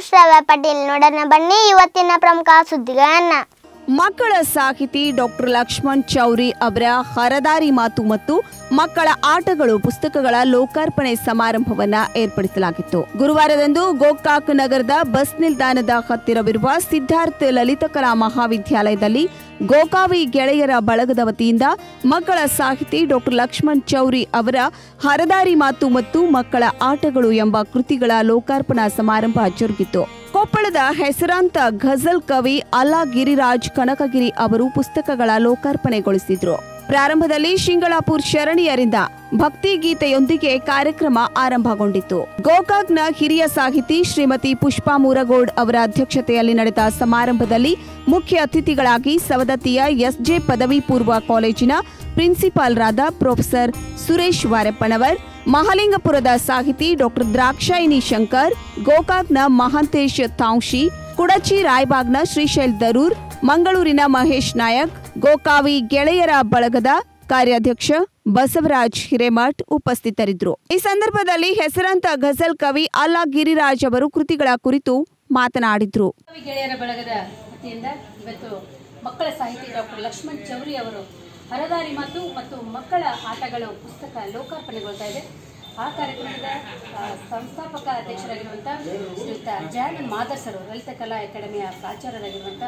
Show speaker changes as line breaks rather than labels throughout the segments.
ಶ್ರವ್ಯ ಪಾಟೀಲ್ ನೋಡೋಣ ಬನ್ನಿ ಇವತ್ತಿನ ಪ್ರಮುಖ ಸುದ್ದಿಗಳನ್ನ
ಮಕ್ಕಳ ಸಾಹಿತಿ ಡಾಕ್ಟರ್ ಲಕ್ಷ್ಮಣ್ ಚೌರಿ ಅವರ ಹರದಾರಿ ಮಾತು ಮತ್ತು ಮಕ್ಕಳ ಆಟಗಳು ಪುಸ್ತಕಗಳ ಲೋಕಾರ್ಪಣೆ ಸಮಾರಂಭವನ್ನ ಏರ್ಪಡಿಸಲಾಗಿತ್ತು ಗುರುವಾರದಂದು ಗೋಕಾಕ್ ನಗರದ ಬಸ್ ನಿಲ್ದಾಣದ ಹತ್ತಿರವಿರುವ ಸಿದ್ಧಾರ್ಥ ಲಲಿತಕಲಾ ಮಹಾವಿದ್ಯಾಲಯದಲ್ಲಿ ಗೋಕಾವಿ ಗೆಳೆಯರ ಬಳಗದ ವತಿಯಿಂದ ಮಕ್ಕಳ ಸಾಹಿತಿ ಡಾಕ್ಟರ್ ಲಕ್ಷ್ಮಣ್ ಚೌರಿ ಅವರ ಹರದಾರಿ ಮಾತು ಮತ್ತು ಮಕ್ಕಳ ಆಟಗಳು ಎಂಬ ಕೃತಿಗಳ ಲೋಕಾರ್ಪಣಾ ಸಮಾರಂಭ ಜರುಗಿತು ಕೊಪ್ಪಳದ ಹೆಸರಾಂತ ಘಜಲ್ ಕವಿ ಅಲ್ಲಾ ಗಿರಿರಾಜ್ ಕನಕಗಿರಿ ಅವರು ಪುಸ್ತಕಗಳ ಲೋಕಾರ್ಪಣೆಗೊಳಿಸಿದ್ರು ಪ್ರಾರಂಭದಲ್ಲಿ ಶಿಂಗಳಾಪುರ್ ಶರಣಿಯರಿಂದ ಭಕ್ತಿ ಗೀತೆಯೊಂದಿಗೆ ಕಾರ್ಯಕ್ರಮ ಆರಂಭಗೊಂಡಿತು ಗೋಕಾಕ್ನ ಹಿರಿಯ ಸಾಹಿತಿ ಶ್ರೀಮತಿ ಪುಷ್ಪಾ ಮೂರಗೋಡ್ ಅವರ ಅಧ್ಯಕ್ಷತೆಯಲ್ಲಿ ನಡೆದ ಸಮಾರಂಭದಲ್ಲಿ ಮುಖ್ಯ ಅತಿಥಿಗಳಾಗಿ ಸವದತ್ತಿಯ ಎಸ್ಜೆ ಪದವಿ ಪೂರ್ವ ಕಾಲೇಜಿನ ಪ್ರಿನ್ಸಿಪಾಲ್ರಾದ ಪ್ರೊಫೆಸರ್ ಸುರೇಶ್ ವಾರಪ್ಪನವರ್ ಮಹಾಲಿಂಗಪುರದ ಸಾಹಿತಿ ಡಾಕ್ಟರ್ ದ್ರಾಕ್ಷಾಯಿನಿ ಶಂಕರ್ ಗೋಕಾಕ್ನ ಮಹಾಂತೇಶ್ ತಾಂಶಿ ಕುಡಚಿ ರಾಯಬಾಗ್ನ ಶ್ರೀಶೈಲ್ ದರೂರ್ ಮಂಗಳೂರಿನ ಮಹೇಶ್ ನಾಯಕ್ ಗೋಕಾವಿ ಗೆಳೆಯರ ಬಳಗದ ಕಾರ್ಯಾಧ್ಯಕ್ಷ ಬಸವರಾಜ್ ಹಿರೇಮಠ್ ಉಪಸ್ಥಿತರಿದ್ದರು ಈ ಸಂದರ್ಭದಲ್ಲಿ ಹೆಸರಾಂತ ಘಜಲ್ ಕವಿ ಅಲ್ಲಾ ಗಿರಿರಾಜ್ ಅವರು ಕೃತಿಗಳ ಕುರಿತು ಮಾತನಾಡಿದ್ರು
ಕವಿ ಗೆಳೆಯರ ಬಳಗದ ವತಿಯಿಂದ ಇವತ್ತು ಮಕ್ಕಳ ಸಾಹಿತಿ ಡಾಕ್ಟರ್ ಲಕ್ಷ್ಮಣ್ ಚೌರಿ ಅವರು ಹರದಾರಿ ಮಾತು ಮತ್ತು ಮಕ್ಕಳ ಆಟಗಳು ಪುಸ್ತಕ ಲೋಕಾರ್ಪಣೆಗೊಳ್ತಾ ಇದೆ ಆ ಕಾರ್ಯಕ್ರಮದ ಆ, ಸಂಸ್ಥಾಪಕ ಅಧ್ಯಕ್ಷರಾಗಿರುವಂಥ ಶ್ರೀಯುತ ಜಯಾನಂದ್ ಮಾದರ್ ಸರ್ ಲಲಿತ ಕಲಾ ಅಕಾಡೆಮಿಯ ಪ್ರಾಚಾರ್ಯರಾಗಿರುವಂಥ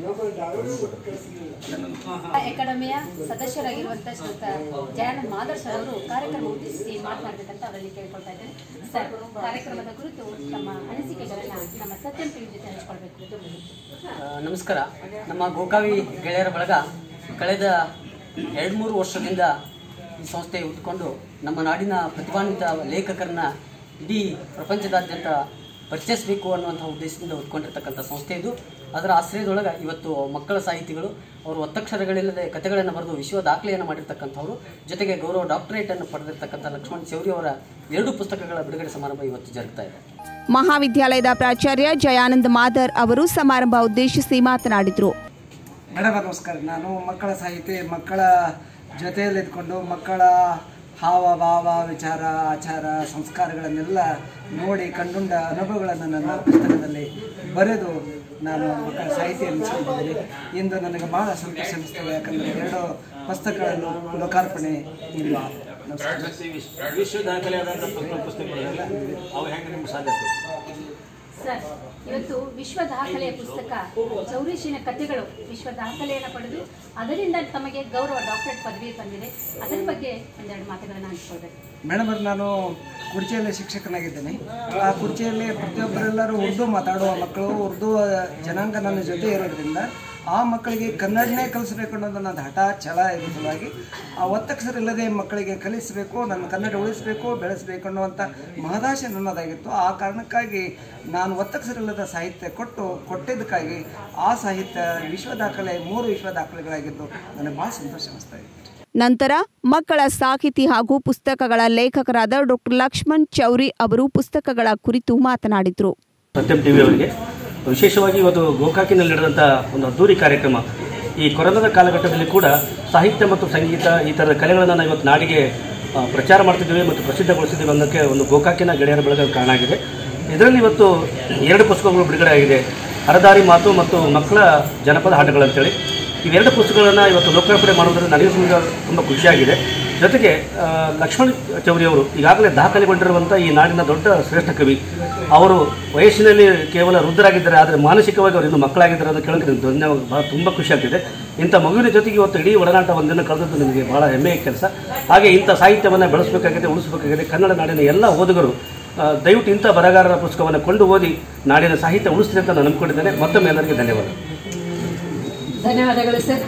ಅಕಾಡೆಮಿಯ ಸದಸ್ಯರಾಗಿರುವಂಥ ಶ್ರೀಯುತ ಜಯಾನಂದ್ ಮಾದರ್ ಸರ್ ಅವರು ಕಾರ್ಯಕ್ರಮ ಉದ್ದೇಶಿಸಿ ಮಾತನಾಡಬೇಕಂತ ಅವರಲ್ಲಿ ಕೇಳ್ಕೊಳ್ತಾ ಇದ್ದೇನೆ ಸರ್ ಕಾರ್ಯಕ್ರಮದ ಕುರಿತು ತಮ್ಮ ಅನಿಸಿಕೆಗಳನ್ನ ನಮ್ಮ ಸತ್ಯಂ ಟಿವಿ ಜೊತೆ ಹಂಚ್ಕೊಳ್ಬೇಕು
ಆ, ನಮಸ್ಕಾರ ನಮ್ಮ ಗೋಕಾವಿ ಗೆಳೆಯರ ಬಳಗ ಕಳೆದ ಎರಡು ಮೂರು ವರ್ಷದಿಂದ ಈ ಸಂಸ್ಥೆ ಹುಟ್ಟುಕೊಂಡು ನಮ್ಮ ನಾಡಿನ ಪ್ರತಿಭಾನ್ವಿತ ಲೇಖಕರನ್ನ ಇಡೀ ಪ್ರಪಂಚದಾದ್ಯಂತ ಪರಿಚಯಿಸಬೇಕು ಅನ್ನುವಂಥ ಉದ್ದೇಶದಿಂದ ಹುಟ್ಕೊಂಡಿರ್ತಕ್ಕಂಥ ಸಂಸ್ಥೆ ಇದು ಅದರ ಆಶ್ರಯದೊಳಗೆ ಇವತ್ತು ಮಕ್ಕಳ ಸಾಹಿತಿಗಳು ಅವರು ಒತ್ತಕ್ಷರಗಳಿಲ್ಲದೆ ಕಥೆಗಳನ್ನು ಬರೆದು ವಿಶ್ವ ದಾಖಲೆಯನ್ನು ಮಾಡಿರ್ತಕ್ಕಂಥವ್ರು ಜೊತೆಗೆ ಗೌರವ ಡಾಕ್ಟರೇಟನ್ನು ಪಡೆದಿರ್ತಕ್ಕಂಥ ಲಕ್ಷ್ಮಣ್ ಚೌರಿ ಅವರ ಎರಡು ಪುಸ್ತಕಗಳ ಬಿಡುಗಡೆ ಸಮಾರಂಭ ಇವತ್ತು ಜರುಗ್ತಾ ಇದೆ
ಮಹಾವಿದ್ಯಾಲಯದ ಪ್ರಾಚಾರ್ಯ ಜಯಾನಂದ್ ಮಾದರ್ ಅವರು ಸಮಾರಂಭ ಉದ್ದೇಶಿಸಿ ಮಾತನಾಡಿದ್ರು
ಮೇಡಮ್ ನಮಸ್ಕಾರ ನಾನು ಮಕ್ಕಳ ಸಾಹಿತಿ ಮಕ್ಕಳ ಜೊತೆಯಲ್ಲಿ ಇದ್ಕೊಂಡು ಮಕ್ಕಳ ಹಾವ ಭಾವ ವಿಚಾರ ಆಚಾರ ಸಂಸ್ಕಾರಗಳನ್ನೆಲ್ಲ ನೋಡಿ ಕಂಡುಂಡ ಅನುಭವಗಳನ್ನು ನನ್ನ ಪುಸ್ತಕದಲ್ಲಿ ಬರೆದು ನಾನು ಮಕ್ಕಳ ಸಾಹಿತಿ ಅನಿಸ್ಕೊಂಡಿದ್ದೀನಿ ಇಂದು ನನಗೆ ಬಹಳ ಸಂತೋಷ ಅನಿಸ್ತದೆ ಯಾಕಂದರೆ ಎರಡು ಪುಸ್ತಕಗಳನ್ನು ಲೋಕಾರ್ಪಣೆ ಇಲ್ಲ ನಮಸ್ಕಾರ
ವಿಶ್ವ ದಾಖಲೆಯಾದಂಥ ಪುಸ್ತಕ ಪುಸ್ತಕಗಳೆಲ್ಲ ಅವು ಹೆಂಗೆ ನಿಮ್ಗೆ ಸಾಧ್ಯ ಆಗ್ತದೆ
ಸರ್ ಇವತ್ತು ವಿಶ್ವ ದಾಖಲೆಯ ಪುಸ್ತಕ ಚೌರೀಶಿನ ಕಥೆಗಳು ವಿಶ್ವ ದಾಖಲೆಯನ್ನು ಪಡೆದು ಅದರಿಂದ ತಮಗೆ ಗೌರವ ಡಾಕ್ಟರೇಟ್ ಪದವಿ ಬಂದಿದೆ ಅದರ ಬಗ್ಗೆ ಒಂದೆರಡು ಮಾತುಗಳನ್ನು ಹಂಚ್ಕೊಳ್ಬೇಕು
ಮೇಡಮ್ ಅವ್ರೆ, ನಾನು ಕುರ್ಚಿಯಲ್ಲಿ ಶಿಕ್ಷಕನಾಗಿದ್ದೇನೆ ಆ ಕುರ್ಚಿಯಲ್ಲಿ ಪ್ರತಿಯೊಬ್ಬರೆಲ್ಲರೂ ಉರ್ದು ಮಾತಾಡುವ ಮಕ್ಕಳು ಉರ್ದು ಜನಾಂಗ ನನ್ನ ಜೊತೆ ಇರೋದ್ರಿಂದ ಆ ಮಕ್ಕಳಿಗೆ ಕನ್ನಡನೇ ಕಲಿಸ್ಬೇಕು ಅನ್ನೋದು ನನ್ನ ಹಠ ಛಲ ಇದ್ರ ಸಲುವಾಗಿ ಆ ಒತ್ತಕ್ಷರ ಇಲ್ಲದೆ ಮಕ್ಕಳಿಗೆ ಕಲಿಸಬೇಕು ನನ್ನ ಕನ್ನಡ ಉಳಿಸಬೇಕು ಬೆಳೆಸಬೇಕು ಅನ್ನುವಂಥ ಮಹದಾಶೆ ನನ್ನದಾಗಿತ್ತು ಆ ಕಾರಣಕ್ಕಾಗಿ ನಾನು ಒತ್ತಕ್ಷರಿಲ್ಲದ ಸಾಹಿತ್ಯ ಕೊಟ್ಟು ಕೊಟ್ಟಿದ್ದಕ್ಕಾಗಿ ಆ ಸಾಹಿತ್ಯ ವಿಶ್ವ ದಾಖಲೆ ಮೂರು ವಿಶ್ವ ದಾಖಲೆಗಳಾಗಿದ್ದು ನನಗೆ ಭಾಳ ಸಂತೋಷ ಅನಿಸ್ತಾ ಇದೆ
ನಂತರ ಮಕ್ಕಳ ಸಾಹಿತಿ ಹಾಗೂ ಪುಸ್ತಕಗಳ ಲೇಖಕರಾದ ಡಾಕ್ಟರ್ ಲಕ್ಷ್ಮಣ್ ಚೌರಿ ಅವರು ಪುಸ್ತಕಗಳ ಕುರಿತು ಮಾತನಾಡಿದ್ರು
ಸತ್ಯಂ ಟಿ ಅವರಿಗೆ ವಿಶೇಷವಾಗಿ ಇವತ್ತು ಗೋಕಾಕಿನಲ್ಲಿ ನಡೆದಂಥ ಒಂದು ಅದ್ದೂರಿ ಕಾರ್ಯಕ್ರಮ ಈ ಕೊರೋನಾದ ಕಾಲಘಟ್ಟದಲ್ಲಿ ಕೂಡ ಸಾಹಿತ್ಯ ಮತ್ತು ಸಂಗೀತ ಈ ಥರದ ಕಲೆಗಳನ್ನು ನಾವು ಇವತ್ತು ನಾಡಿಗೆ ಆ, ಪ್ರಚಾರ ಮಾಡ್ತಿದ್ದೀವಿ ಮತ್ತು ಪ್ರಸಿದ್ಧಗೊಳಿಸಿದ್ದೀವಿ ಅನ್ನೋಕ್ಕೆ ಒಂದು ಗೋಕಾಕಿನ ಗೆಳೆಯರ ಬಳಗ ಕಾರಣ ಆಗಿದೆ ಇದರಲ್ಲಿ ಇವತ್ತು ಎರಡು ಪುಸ್ತಕಗಳು ಬಿಡುಗಡೆ ಆಗಿದೆ ಹರದಾರಿ ಮಾತು ಮತ್ತು ಮಕ್ಕಳ ಜನಪದ ಹಾಡುಗಳಂತೇಳಿ ಇವೆರಡು ಪುಸ್ತಕಗಳನ್ನು ಇವತ್ತು ಲೋಕಾರ್ಪಣೆ ಮಾಡೋದ್ರಿಂದ ನನಗೆ ತುಂಬ ತುಂಬ ಖುಷಿಯಾಗಿದೆ ಜೊತೆಗೆ ಆ, ಲಕ್ಷ್ಮಣ್ ಚೌರಿ ಅವರು ಈಗಾಗಲೇ ದಾಖಲೆಗೊಂಡಿರುವಂಥ ಈ ನಾಡಿನ ದೊಡ್ಡ ಶ್ರೇಷ್ಠ ಕವಿ ಅವರು ವಯಸ್ಸಿನಲ್ಲಿ ಕೇವಲ ವೃದ್ಧರಾಗಿದ್ದಾರೆ ಆದರೆ ಮಾನಸಿಕವಾಗಿ ಅವರು ಇನ್ನೂ ಮಕ್ಕಳಾಗಿದ್ದಾರೆ ಅಂತ ಕೇಳೋಕೆ ನನಗೆ ಧನ್ಯವಾದ ಭಾಳ ತುಂಬ ಖುಷಿ ಆಗ್ತಿದೆ ಇಂಥ ಮಗುವಿನ ಜೊತೆಗೆ ಇವತ್ತು ಇಡೀ ಒಡನಾಟ ಒಂದಿನ ಕಳೆದದ್ದು ನನಗೆ ಬಹಳ ಹೆಮ್ಮೆಯ ಕೆಲಸ ಹಾಗೆ ಇಂಥ ಸಾಹಿತ್ಯವನ್ನು ಬೆಳೆಸಬೇಕಾಗಿದೆ ಉಳಿಸಬೇಕಾಗಿದೆ ಕನ್ನಡ ನಾಡಿನ ಎಲ್ಲ ಓದುಗರು ಆ, ದಯವಿಟ್ಟು ಇಂಥ ಬರಗಾರರ ಪುಸ್ತಕವನ್ನು ಕೊಂಡು ಓದಿ ನಾಡಿನ ಸಾಹಿತ್ಯ ಉಳಿಸ್ತೀನಿ ಅಂತ ನಾನು ನಂಬಿಕೊಂಡಿದ್ದೇನೆ ಮತ್ತೊಮ್ಮೆ ಎಲ್ಲರಿಗೆ ಧನ್ಯವಾದ
ಧನ್ಯವಾದಗಳು ಸರ್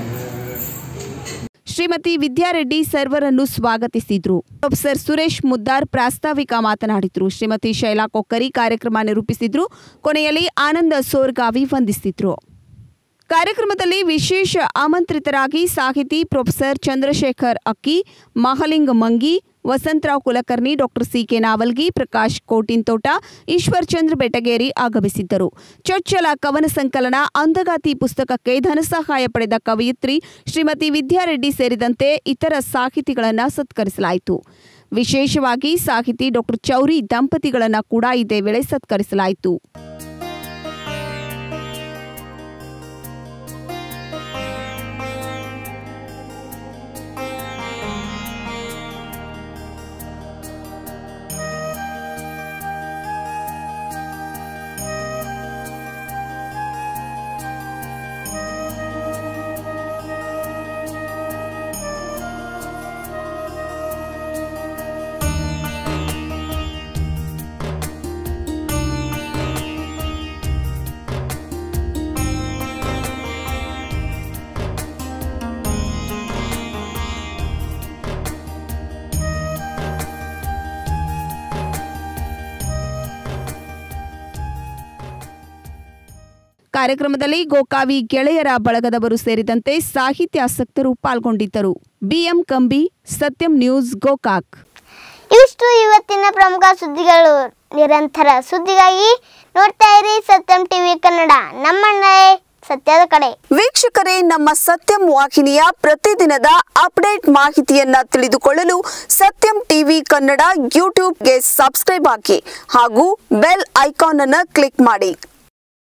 ಶ್ರೀಮತಿ ವಿದ್ಯಾರೆಡ್ಡಿ ಸರ್ವರನ್ನು ಸ್ವಾಗತಿಸಿದ್ರು ಪ್ರೊಫೆಸರ್ ಸುರೇಶ್ ಮುದ್ದಾರ್ ಪ್ರಾಸ್ತಾವಿಕ ಮಾತನಾಡಿದ್ರು ಶ್ರೀಮತಿ ಶೈಲಾ ಕೊಕ್ಕರಿ ಕಾರ್ಯಕ್ರಮ ನಿರೂಪಿಸಿದ್ರು ಕೊನೆಯಲ್ಲಿ ಆನಂದ ಸೋರ್ಗಾವಿ ವಂದಿಸಿದ್ರು ಕಾರ್ಯಕ್ರಮದಲ್ಲಿ ವಿಶೇಷ ಆಮಂತ್ರಿತರಾಗಿ ಸಾಹಿತಿ professor Chandrashekhar Akki Mahalinga Mangi Vasantrao Kulkarni doctor CK Navalgi Prakash Kotintota Eshwar Chandra Betageri ಆಗಮಿಸಿದ್ದರು ಚೊಚ್ಚಲ ಕವನ ಸಂಕಲನ ಅಂದಗಾತಿ ಪುಸ್ತಕಕ್ಕೆ ಧನಸಹಾಯ ಪಡೆದ ಕವಯಿತ್ರಿ ಶ್ರೀಮತಿ ವಿದ್ಯಾರೆಡ್ಡಿ ಸೇರಿದಂತೆ ಇತರ ಸಾಹಿತಿಗಳನ್ನು ಸತ್ಕರಿಸಲಾಯಿತು ವಿಶೇಷವಾಗಿ ಸಾಹಿತಿ ಡಾಕ್ಟರ್ ಚೌರಿ ದಂಪತಿಗಳನ್ನು ಕೂಡ ಇದೇ ವೇಳೆ ಸತ್ಕರಿಸಲಾಯಿತು ಕಾರ್ಯಕ್ರಮದಲ್ಲಿ ಗೋಕಾವಿ ಗೆಳೆಯರ ಬಳಗದವರು ಸೇರಿದಂತೆ ಸಾಹಿತ್ಯಾಸಕ್ತರು ಪಾಲ್ಗೊಂಡಿದ್ದರು ಬಿಎಂ ಕಂಬಿ ಸತ್ಯಂ ನ್ಯೂಸ್ ಗೋಕಾಕ್
ಇವಿಷ್ಟು ಇವತ್ತಿನ ಪ್ರಮುಖ ಸುದ್ದಿಗಳು ನಿರಂತರ ಸುದ್ದಿಗಾಗಿ ನೋಡ್ತಾ ಇರಿ ಸತ್ಯಂ ಟಿವಿ ಕನ್ನಡ ನಮ್ಮನ್ನೇ ಸತ್ಯದ ಕಡೆ
ವೀಕ್ಷಕರೇ ನಮ್ಮ ಸತ್ಯಂ ವಾಹಿನಿಯ ಪ್ರತಿದಿನದ ಅಪ್ಡೇಟ್ ಮಾಹಿತಿಯನ್ನ ತಿಳಿದುಕೊಳ್ಳಲು ಸತ್ಯಂ ಟಿವಿ ಕನ್ನಡ ಯೂಟ್ಯೂಬ್ಗೆ ಸಬ್ಸ್ಕ್ರೈಬ್ ಹಾಕಿ ಹಾಗೂ ಬೆಲ್ ಐಕಾನ್ ಅನ್ನು ಕ್ಲಿಕ್ ಮಾಡಿ